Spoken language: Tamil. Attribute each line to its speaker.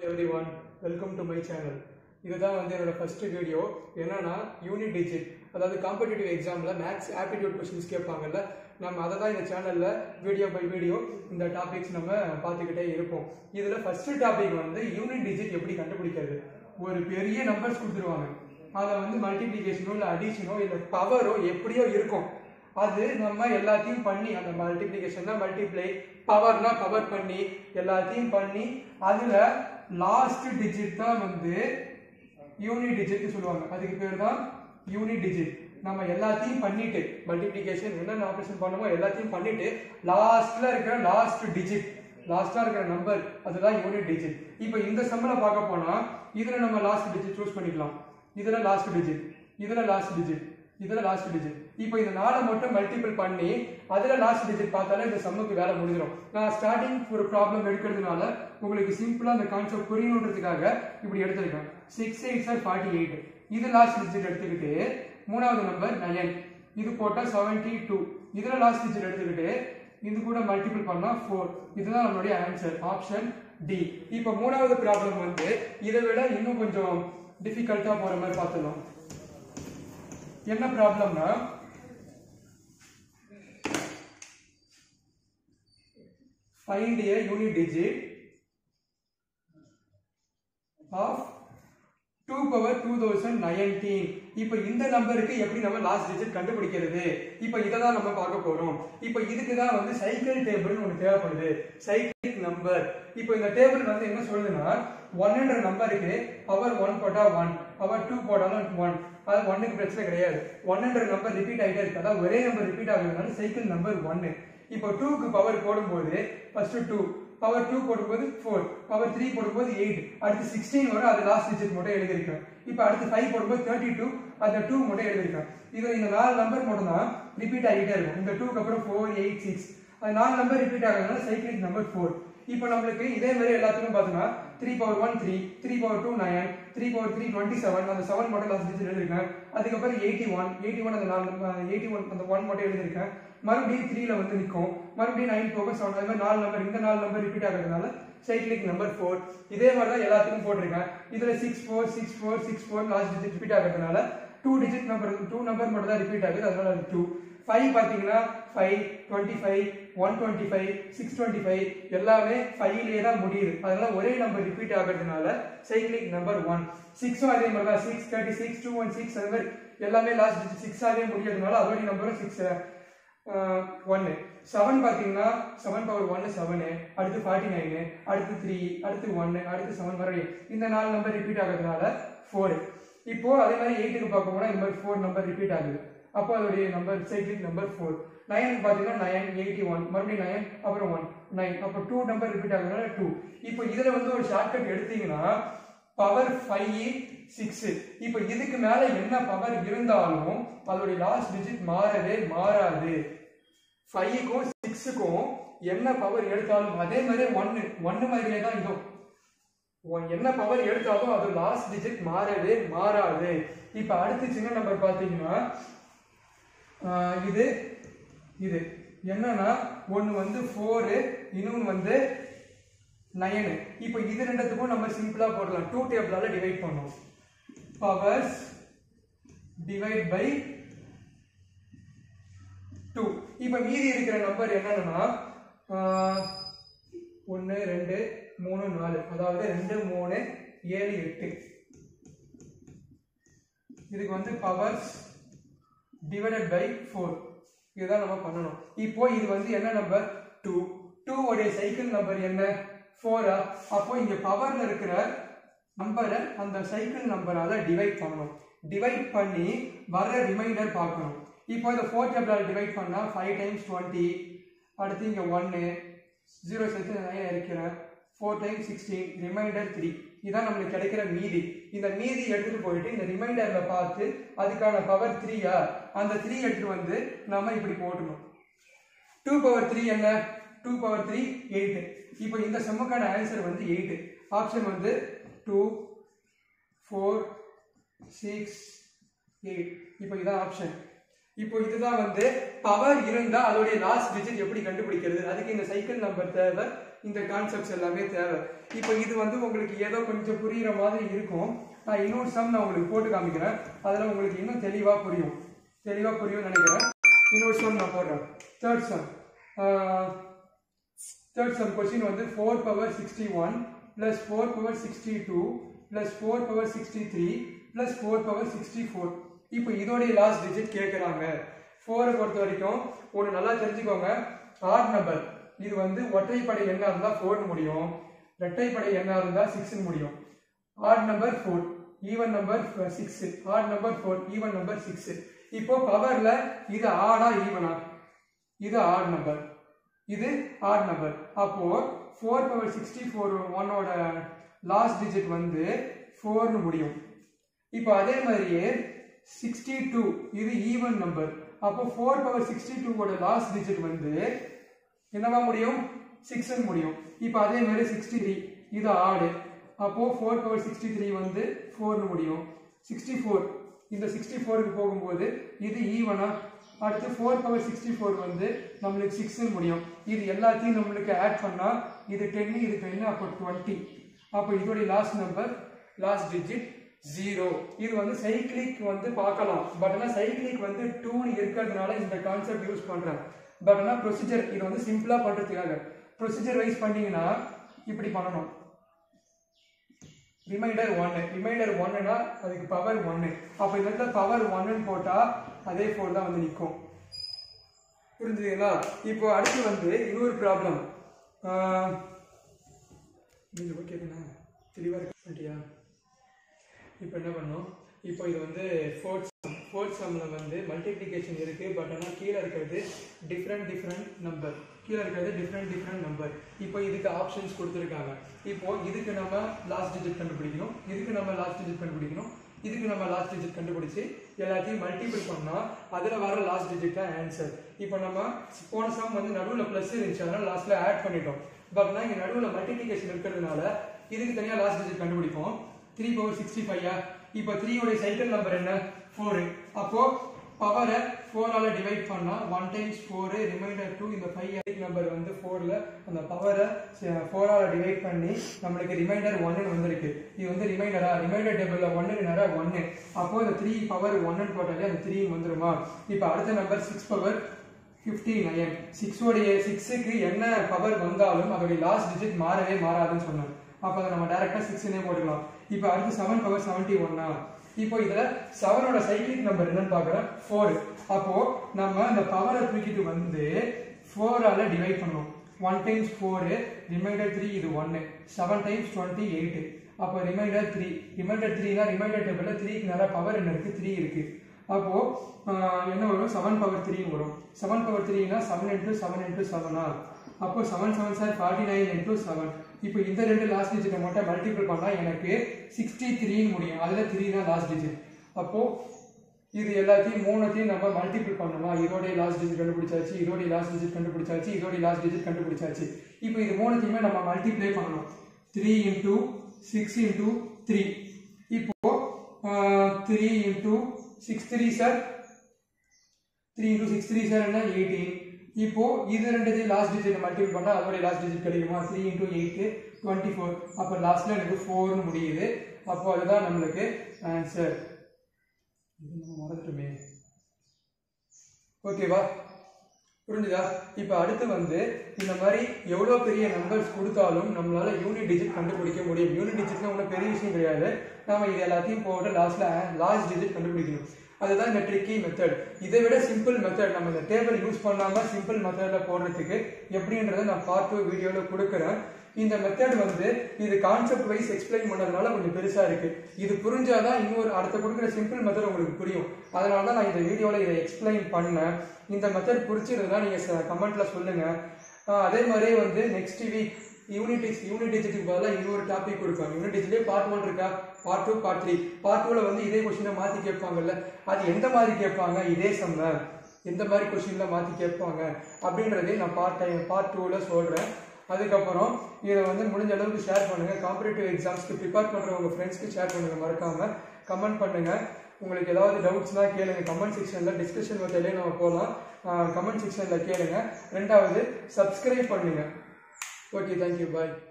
Speaker 1: every one welcome to my channel இதுதான் வந்து என்னோட ஃபர்ஸ்ட் வீடியோ என்னன்னா யூனிட் டிஜிட் அதாவது காம்படிட்டிவ் எக்ஸாமில் மேக்ஸ் ஆப்டிடியூட் கொஸ்டின்ஸ் கேட்பாங்கல்ல நம்ம அதை தான் இந்த சேனலில் வீடியோ பை வீடியோ இந்த டாபிக்ஸ் நம்ம பார்த்துக்கிட்டே இருப்போம் இதில் ஃபர்ஸ்ட் டாபிக் வந்து யூனிட் டிஜிட் எப்படி கண்டுபிடிக்கிறது ஒரு பெரிய நம்பர்ஸ் கொடுத்துருவாங்க அதை வந்து மல்டிப்ளிகேஷனோ இல்லை அடிஷனோ இல்லை பவரோ எப்படியோ இருக்கும் அது நம்ம எல்லாத்தையும் பண்ணி அந்த மல்டிப்ளிகேஷன்னா மல்டிப்ளை பவர்னா பவர் பண்ணி எல்லாத்தையும் பண்ணி அதுல லாஸ்ட் டிஜிட் தான் வந்து யூனிட் டிஜிட் சொல்லுவாங்க அதுக்கு பேர் தான் யூனிட் டிஜிட் நம்ம எல்லாத்தையும் பண்ணிட்டு மல்டிப்ளிகேஷன் என்னென்ன ஆப்ரேஷன் பண்ணுமோ எல்லாத்தையும் பண்ணிட்டு லாஸ்ட்ல இருக்கிற லாஸ்ட் டிஜிட் லாஸ்டா இருக்கிற நம்பர் அதுதான் யூனிட் டிஜிட் இப்போ இந்த சம்மல பார்க்க போனா இதுல நம்ம லாஸ்ட் டிஜிட் சூஸ் பண்ணிக்கலாம் இதுல லாஸ்ட் டிஜிட் இதுல லாஸ்ட் டிஜிட் இதுல லாஸ்ட் டிஜிட் இப்போ இந்த நாலை மட்டும் மல்டிபிள் பண்ணி அதுல லாஸ்ட் டிஜிட் பார்த்தாலே இந்த சம்முக்கு வேலை முடிஞ்சிடும் நான் ஸ்டார்டிங் ஒரு ப்ராப்ளம் எடுக்கிறதுனால உங்களுக்கு சிம்பிளா அந்த கான்செப்ட் புரியணுன்றதுக்காக இப்படி எடுத்திருக்கேன் சிக்ஸ் எயிட் சார் ஃபார்ட்டி எயிட் இது லாஸ்ட் டிஜிட் எடுத்துக்கிட்டு மூணாவது நம்பர் நயன் இது போட்டா செவன்டி டூ இதுல லாஸ்ட் டிஜிட் எடுத்துக்கிட்டு இது கூட மல்டிபிள் பண்ணா ஃபோர் இதுதான் நம்மளுடைய ஆன்சர் ஆப்ஷன் டி இப்போ மூணாவது ப்ராப்ளம் வந்து இதை விட இன்னும் கொஞ்சம் டிஃபிகல்ட்டா போற மாதிரி பார்த்துக்கலாம் என்ன ப்ராப்ளம்னா find a unit digit of 2 power 2019 இப்போ இந்த நம்பருக்கு எப்படி நம்ம லாஸ்ட் டிஜிட் கண்டுபிடிக்கிறது இப்போ இதை தான் நம்ம பார்க்க போறோம் இப்போ இதுக்கு தான் வந்து சைக்கிள் டேபிள்னு ஒன்று தேவைப்படுது சைக்கிளிக் நம்பர் இப்போ இந்த டேபிள் வந்து என்ன சொல்லுதுன்னா ஒன்ன்ற நம்பருக்கு பவர் ஒன் போட்டா ஒன் பவர் டூ போட்டாலும் ஒன் அது ஒன்னுக்கு பிரச்சனை கிடையாது ஒன்ன்ற நம்பர் ரிப்பீட் ஆகிட்டே இருக்கு அதாவது ஒரே நம்பர் ரிப்பீட் ஆகுறதுனால சைக்கிள் நம்பர் ஒன்னு இப்போ டூக்கு பவர் போடும்போது ஃபர்ஸ்ட் டூ பவர் டூ போடும்போது ஃபோர் பவர் த்ரீ போடும்போது எயிட் அடுத்து சிக்ஸ்டீன் வரும் அது லாஸ்ட் டிஜிட் மட்டும் எழுதிருக்கேன் இப்போ அடுத்து ஃபைவ் போடும்போது தேர்ட்டி டூ அந்த டூ மட்டும் எழுதிருக்கேன் இது இந்த நாலு நம்பர் மட்டும் தான் ரிப்பீட் ஆகிட்டே இருக்கும் இந்த டூக்கு அப்புறம் ஃபோர் எயிட் சிக்ஸ் அது நாலு நம்பர் ரிப்பீட் ஆகுறதுனால சைக்கிளிக் நம்பர் ஃபோர் இப்போ நம்மளுக்கு இதே மாதிரி எல்லாத்துக்கும் பார்த்தோம்னா three power one three three power two nine three power three twenty seven அந்த செவன் மட்டும் லாஸ்ட் டிஜிட் எழுதிருக்கேன் அதுக்கப்புறம் எயிட்டி ஒன் எயிட்டி ஒன் அந்த நாலு எயிட்டி ஒன் அந்த ஒன் மட்டும் எழுதிருக்கேன் மறுபடியும் த்ரீல வந்து நிற்கும் மறுபடியும் நைன் போக செவன் அது மாதிரி நாலு நம்பர் இந்த நாலு நம்பர் ரிப்பீட் ஆகிறதுனால சைக்கிளிக் நம்பர் ஃபோர் இதே மாதிரி தான் எல்லாத்துக்கும் போட்டிருக்கேன் இதுல six four six four six four last digit repeat ஆகிறதுனால two digit number two number மட்டும் தான் ரிப்பீட் ஆகுது அதனால அது டூ ஃபைவ் பார்த்தீங்கன்னா five twenty five one twenty five six twenty five எல்லாமே ஃபைவ்லேயே தான் முடியுது அதனால ஒரே நம்பர் ரிப்பீட் ஆகிறதுனால சைக்கிளிக் நம்பர் ஒன் சிக்ஸும் அதே மாதிரி தான் six thirty six two one six அது மாதிரி எல்லாமே லாஸ்ட் டிஜிட் சிக்ஸாகவே முடியறதுனால அதோடைய நம்பரும் சிக்ஸ் ஒன்னு செவன் பார்த்தீங்கன்னா செவன் பவர் ஒன்னு செவனு அடுத்து ஃபார்ட்டி நைனு அடுத்து த்ரீ அடுத்து ஒன்னு அடுத்து செவன் மறுபடியும் இந்த நாலு நம்பர் ரிப்பீட் ஆகிறதுனால ஃபோர் இப்போ அதே மாதிரி எயிட்டுக்கு பார்க்க போனா இந்த மாதிரி ஃபோர் நம்பர் ரிப்பீட் ஆகுது அப்போ அதோடைய நம்பர் சைக்கிளிக் நம்பர் ஃபோர் நைனுக்கு பார்த்தீங்கன்னா நைன் எயிட்டி ஒன் மறுபடியும் நைன் அப்புறம் ஒன் நைன் அப்போ டூ நம்பர் ரிப்பீட் ஆகுதுனால டூ இப்போ இதில் வந்து ஒரு ஷார்ட்கட் எடுத்தீங்கன்னா பவர் ஃபைவ் சிக்ஸ் இப்போ இதுக்கு மேல என்ன பவர் இருந்தாலும் அதோடைய லாஸ்ட் டிஜிட் மாறவே மாறாது ஃபைவுக்கும் சிக்ஸுக்கும் என்ன பவர் எடுத்தாலும் அதே மாதிரி ஒன்னு ஒன்னு மாதிரியே தான் இதுவும் உன் என்ன பவர் எடுத்தாலும் அது லாஸ்ட் டிஜிட் மாறவே மாறாது இப்போ அடுத்து சின்ன நம்பர் பார்த்தீங்கன்னா ஆஹ் இது இது என்னன்னா ஒன்று வந்து ஃபோரு இன்னொன்று வந்து நயனு இப்போ இது ரெண்டுத்துக்கும் நம்ம சிம்பிளா போடலாம் டூ டேபிளால டிவைட் பண்ணோம் பவர்ஸ் டிவைட் பை டூ இப்போ மீதி இருக்கிற நம்பர் என்னன்னா ஒன்று ரெண்டு மூணு நாலு அதாவது ரெண்டு மூணு ஏழு எட்டு இதுக்கு வந்து பவர்ஸ் டிவைடட் பை ஃபோர் இதுதான் நம்ம பண்ணணும் இப்போ இது வந்து என்ன நம்பர் டூ டூ உடைய சைக்கிள் நம்பர் என்ன ஃபோரா அப்போ இங்க பவர்ல இருக்கிற நம்பரை அந்த சைக்கிள் நம்பரால டிவைட் பண்ணணும் டிவைட் பண்ணி வர்ற ரிமைண்டர் பார்க்கணும் இப்போ இந்த ஃபோர் டேபிளால் டிவைட் பண்ணா ஃபைவ் டைம்ஸ் டுவெண்ட்டி அடுத்து இங்க ஒன்னு ஜீரோ சேர்த்து நைன் இருக்கிறேன் four times sixteen reminder three இதான் நம்மளுக்கு கிடைக்கிற மீதி இந்த மீதி எடுத்துட்டு போயிட்டு இந்த ரிமைண்டர்ல பார்த்து அதுக்கான பவர் த்ரீயா அந்த த்ரீ எடுத்துட்டு வந்து நம்ம இப்படி போட்டணும் டூ பவர் த்ரீ என்ன டூ பவர் த்ரீ எயிட் இப்போ இந்த சம்முக்கான ஆன்சர் வந்து எயிட் ஆப்ஷன் வந்து டூ ஃபோர் சிக்ஸ் எயிட் இப்போ இதான் ஆப்ஷன் இப்போ இதுதான் வந்து பவர் இருந்தா அதோடைய லாஸ்ட் டிஜிட் எப்படி கண்டுபிடிக்கிறது அதுக்கு இந்த சைக்கிள் நம்பர் தேவை இந்த கான்செப்ட்ஸ் எல்லாமே தேவை இப்போ இது வந்து உங்களுக்கு ஏதோ கொஞ்சம் புரியுற மாதிரி இருக்கும் நான் இன்னொரு சம் நான் உங்களுக்கு போட்டு காமிக்கிறேன் அதில் உங்களுக்கு இன்னும் தெளிவாக புரியும் தெளிவாக புரியும்னு நினைக்கிறேன் இன்னொரு சம் நான் போடுறேன் third sum third sum question வந்து four power sixty one plus four power sixty two plus four power sixty three plus four power sixty four இப்போ இதோடைய லாஸ்ட் டிஜிட் கேட்குறாங்க ஃபோரை பொறுத்த வரைக்கும் ஒன்று நல்லா தெரிஞ்சுக்கோங்க ஆட் நம்பர் இது வந்து ஒற்றைப்படை எண்ணாக இருந்தால் ஃபோர்னு முடியும் இரட்டைப்படை எண்ணாக இருந்தால் சிக்ஸ்னு முடியும் odd number four even number six odd number four even number six இப்போ பவர்ல இது ஆடா ஈவனா இது ஆட் நம்பர் இது ஆட் நம்பர் அப்போ ஃபோர் பவர் சிக்ஸ்டி ஃபோர் ஒன்னோட லாஸ்ட் டிஜிட் வந்து ஃபோர்னு முடியும் இப்போ அதே மாதிரியே சிக்ஸ்டி டூ இது ஈவன் நம்பர் அப்போ ஃபோர் பவர் சிக்ஸ்டி டூவோட லாஸ்ட் டிஜிட் வந்து என்னவா முடியும் சிக்ஸ்ன்னு முடியும் இப்போ அதே மாதிரி சிக்ஸ்டி த்ரீ இது ஆடு அப்போ ஃபோர் பவர் சிக்ஸ்டி த்ரீ வந்து ஃபோர்னு முடியும் சிக்ஸ்டி ஃபோர் இந்த சிக்ஸ்டி ஃபோருக்கு போகும்போது இது ஈவனா அடுத்து ஃபோர் பவர் சிக்ஸ்டி ஃபோர் வந்து நம்மளுக்கு சிக்ஸ்னு முடியும் இது எல்லாத்தையும் நம்மளுக்கு ஆட் பண்ணால் இது டென்னு இது டென்னு அப்போ டுவெண்ட்டி அப்போ இதோடைய last number last digit zero இது வந்து சைக்கிளிக் வந்து பார்க்கலாம் பட் ஆனால் சைக்கிளிக் வந்து டூன்னு இருக்கிறதுனால இந்த கான்செப்ட் யூஸ் பண்ணுறேன் பட் ஆனால் ப்ரொசீஜர் இது வந்து சிம்பிளாக பண்ணுறதுக்காக ப்ரொசீஜர் வைஸ் பண்ணீங்கன்னா இப்படி பண்ணணும் ரிமைண்டர் ஒன்னு ரிமைண்டர் ஒன்னுனா அதுக்கு பவர் ஒன்னு அப்போ இந்த இடத்துல பவர் ஒன்னு போட்டால் அதே போல் தான் வந்து நிற்கும் புரிஞ்சுதுங்களா இப்போ அடுத்து வந்து இன்னொரு ப்ராப்ளம் நீங்கள் ஓகேண்ணா தெளிவாக இருக்கியா இப்போ என்ன பண்ணோம் இப்போ இது வந்து ஃபோர்த் சம் ஃபோர்த் சம்மில் வந்து மல்டிப்ளிகேஷன் இருக்குது பட் ஆனால் கீழே இருக்கிறது டிஃப்ரெண்ட் டிஃப்ரெண்ட் நம்பர் கீழே இருக்கிறது டிஃப்ரெண்ட் டிஃப்ரெண்ட் நம்பர் இப்போ இதுக்கு ஆப்ஷன்ஸ் கொடுத்துருக்காங்க இப்போ இதுக்கு நம்ம லாஸ்ட் டிஜிட் கண்டுபிடிக்கணும் இதுக்கு நம்ம லாஸ்ட் டிஜிட் கண்டுபிடிக்கணும் இதுக்கு நம்ம லாஸ்ட் டிஜிட் கண்டுபிடிச்சு எல்லாத்தையும் மல்டிபிள் பண்ணால் அதில் வர லாஸ்ட் டிஜிட் தான் ஆன்சர் இப்போ நம்ம போன சம் வந்து நடுவில் ப்ளஸ் இருந்துச்சு அதனால் லாஸ்ட்டில் ஆட் பண்ணிட்டோம் பட் நான் இங்கே நடுவில் மல்டிப்ளிகேஷன் இருக்கிறதுனால இதுக்கு தனியாக லாஸ்ட் டிஜிட் கண்டுபிடிப்போம் த்ரீ பவர் சிக்ஸ்டி ஃபைவா இப்போ த்ரீயோடைய சைக்கிள் நம்பர் என்ன ஃபோரு அப்போ பவரை ஃபோரால் டிவைட் பண்ணால் one times four reminder two இந்த ஃபைவ் எயிட் நம்பர் வந்து ஃபோரில் அந்த பவரை ஃபோரால் டிவைட் பண்ணி நம்மளுக்கு ரிமைண்டர் ஒன்னு வந்திருக்கு இது வந்து ரிமைண்டரா ரிமைண்டர் டேபிளில் ஒன்று நேரம் ஒன்று அப்போ இந்த த்ரீ பவர் ஒன்னு போட்டாலே அந்த த்ரீ வந்துருமா இப்போ அடுத்த number six power fifty nine சிக்ஸோடைய சிக்ஸுக்கு என்ன பவர் வந்தாலும் அதோடைய லாஸ்ட் டிஜிட் மாறவே மாறாதுன்னு சொன்னாங்க அப்போ அதை நம்ம டேரெக்டாக சிக்ஸ்னே போட்டுக்கலாம் இப்போ அடுத்து செவன் பவர் செவன்ட்டி ஒன்னா இப்போ இதில் செவனோட சைக்கிளிக் நம்பர் என்னன்னு பார்க்குறேன் ஃபோர் அப்போ நம்ம இந்த பவரை தூக்கிட்டு வந்து ஃபோரால் டிவைட் பண்ணணும் one times four reminder three இது ஒன்று செவன் டைம்ஸ் டுவெண்ட்டி எயிட்டு அப்போ ரிமைண்டர் த்ரீ ரிமைண்டர் த்ரீனா ரிமைண்டர் டேபிளில் த்ரீக்கு நேரம் பவர் என்ன இருக்குது த்ரீ இருக்குது அப்போ என்ன வரும் செவன் பவர் த்ரீ வரும் செவன் பவர் த்ரீனா செவன் இன்ட்டு செவன் இன்ட்டு செவனா அப்போ செவன் செவன் சார் ஃபார்ட்டி நைன் இன்ட்டு செவன் இப்போ இந்த ரெண்டு லாஸ்ட் டிஜிட்டை மட்டும் மல்டிபிள் பண்ணால் எனக்கு சிக்ஸ்டி த்ரீன்னு முடியும் அதில் த்ரீ தான் லாஸ்ட் டிஜிட் அப்போ இது எல்லாத்தையும் மூணுத்தையும் நம்ம மல்டிபிள் பண்ணணுமா இதோடைய லாஸ்ட் டிஜிட் கண்டுபிடிச்சாச்சு இதோடைய லாஸ்ட் டிஜிட் கண்டுபிடிச்சாச்சு இதோடைய லாஸ்ட் டிஜிட் கண்டுபிடிச்சாச்சு இப்போ இது மூணுத்தையுமே நம்ம மல்டிப்ளை பண்ணணும் three into six into three இப்போ த்ரீ இன்ட்டு சிக்ஸ் த்ரீ சார் த்ரீ இன்டூ சிக்ஸ் த்ரீ சார் என்ன எயிட்டீன் இப்போ இது ரெண்டுத்தையும் லாஸ்ட் டிஜிட் மல்டிபிள் பண்ணால் அதோட லாஸ்ட் டிஜிட் கிடைக்குமா three into eight twenty four அப்போ லாஸ்ட்டில் எனக்கு ஃபோர்னு முடியுது அப்போ அதுதான் நம்மளுக்கு ஆன்சர் இது நம்ம மறந்துட்டோமே ஓகேவா புரிஞ்சுதா இப்போ அடுத்து வந்து இந்த மாதிரி எவ்வளோ பெரிய நம்பர்ஸ் கொடுத்தாலும் நம்மளால யூனிட் டிஜிட் கண்டுபிடிக்க முடியும் யூனிட் டிஜிட்னா ஒன்றும் பெரிய விஷயம் கிடையாது நாம இது எல்லாத்தையும் போட்டு லாஸ்ட்ல லாஸ்ட் டிஜிட் கண்டுபிடிக்கணும் அதுதான் இந்த ட்ரிக்கி மெத்தட் இதை விட சிம்பிள் மெத்தட் நம்ம இந்த டேபிள் யூஸ் பண்ணாம சிம்பிள் மெத்தட்ல போடுறதுக்கு எப்படின்றத நான் பார்ட் டூ வீடியோவில் கொடுக்குறேன் இந்த மெத்தட் வந்து இது கான்செப்ட் வைஸ் எக்ஸ்பிளைன் பண்ணதுனால கொஞ்சம் பெருசா இருக்கு இது புரிஞ்சாதான் இன்னொரு அடுத்த கொடுக்குற சிம்பிள் மெத்தட் உங்களுக்கு புரியும் அதனால தான் நான் இந்த வீடியோவில் இதை எக்ஸ்பிளைன் பண்ணேன் இந்த மெத்தட் பிடிச்சிருந்தா நீங்கள் கமெண்ட்ல சொல்லுங்க ஆஹ் அதே மாதிரியே வந்து நெக்ஸ்ட் வீக் யூனிட் யூனிட் டிஜிட்டுக்கு பதிலாக இன்னொரு டாபிக் கொடுப்பாங்க யூனிட் டிஜிட்லேயே பார்ட் ஒன் இருக்கா part two part three part டூவில் வந்து இதே கொஸ்டினை மாற்றி கேட்பாங்கல்ல அது எந்த மாதிரி கேட்பாங்க இதே செம்ம எந்த மாதிரி கொஸ்டின்ல மாற்றி கேட்பாங்க அப்படின்றதையும் நான் பார்ட் டைம் பார்ட் டூவில் சொல்கிறேன் அதுக்கப்புறம் இதை வந்து முடிஞ்ச அளவுக்கு ஷேர் பண்ணுங்க காம்படிட்டிவ் எக்ஸாம்ஸ்க்கு ப்ரிப்பேர் பண்ணுற உங்கள் ஃப்ரெண்ட்ஸ்க்கு ஷேர் பண்ணுங்க மறக்காம கமெண்ட் பண்ணுங்க உங்களுக்கு ஏதாவது டவுட்ஸ்னா கேளுங்க கமெண்ட் செக்ஷனில் டிஸ்கஷன் மெத்தட்லேயே நம்ம போகலாம் கமெண்ட் செக்ஷனில் கேளுங்க ரெண்டாவது சப்ஸ்கிரைப் பண்ணுங்க ஓகே தேங்க்யூ பாய்